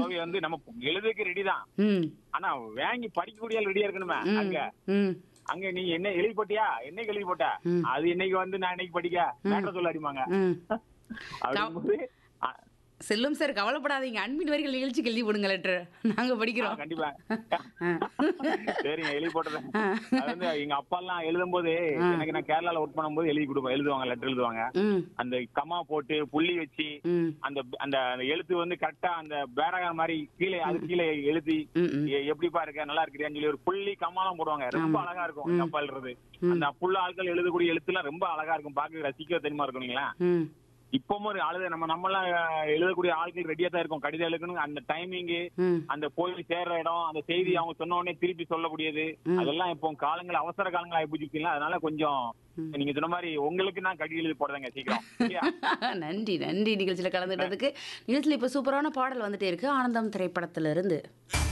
கோவை வந்து நம்ம எழுதுக்கு ரெடி தான் ம் ஆனா வாங்கி படிக்கக்கூடிய ரெடியா இருக்கணுமே ம் அங்க ம் அங்க நீ என்ன எழுதி போட்டியா என்னைக்கு எழுதி போட்ட ம். அது இன்னைக்கு வந்து நான் இன்னைக்கு படிக்க மேட்டர் சொல்ல அடிமாங்க ம் அப்படிங்கும்போது ஆ, செல்லும் சார் கவலைப்படாதீங்க அன்பின் வரிகள் நிகழ்ச்சிக்கு எழுதி போடுங்க லெட்டர் நாங்க ஆ, படிக்கிறோம் கண்டிப்பா ஆ. சரிங்க எழுதி போட்டுறேன் ஆ. அது வந்து எங்க அப்பா எல்லாம் எழுதும் போது எனக்கு நான் கேரளால ஒர்க் பண்ணும்போது எழுதி கொடுப்போம் எழுதுவாங்க லெட்டர் எழுதுவாங்க ம் அந்த கமா போட்டு புள்ளி வச்சு ம் அந்த அந்த அந்த எழுத்து வந்து கரெக்டா அந்த பேரகார் மாதிரி கீழே அது கீழே எழுதி ம் ம் எ- எப்படிப்பா இருக்க நல்லா இருக்கிறியான்னு சொல்லி ஒரு புள்ளி கம்மாலாம் போடுவாங்க ரொம்ப அழகா இருக்கும் எங்க அப்பா எழுதுறது அந்த புள்ள ஆட்கள் எழுதக்கூடிய எழுத்துலாம் ரொம்ப அழகா இருக்கும் பாக்க ரசிக்க தெரியுமா இருக்கும் இல்லைங்களா ம் இப்பவும் ஒரு அழுத நம்ம நம்மலாம் அஹ், எழுதக்கூடிய ஆட்கள் ரெடியா தான் இருக்கும் கடிதம் எழுதணும் அந்த டைமிங் ம் அந்த போய் சேர்ற இடம் அந்த செய்தி அவங்க சொன்ன உடனே திருப்பி சொல்லக்கூடியது அதெல்லாம் இப்போ காலங்கள் அவசர காலங்கள் ஆயிப்போச்சுங்களா அதனால கொஞ்சம் நீங்க சொன்ன மாதிரி உங்களுக்கு நான் கடி எழுதி போடுறேங்க சீக்கிரம் சரியா? நன்றி நன்றி நிகழ்ச்சியில் கலந்துட்டதுக்கு நிகழ்ச்சியில் இப்போ சூப்பரான பாடல் வந்துட்டே இருக்கு ஆனந்தம் திரைப்படத்திலிருந்து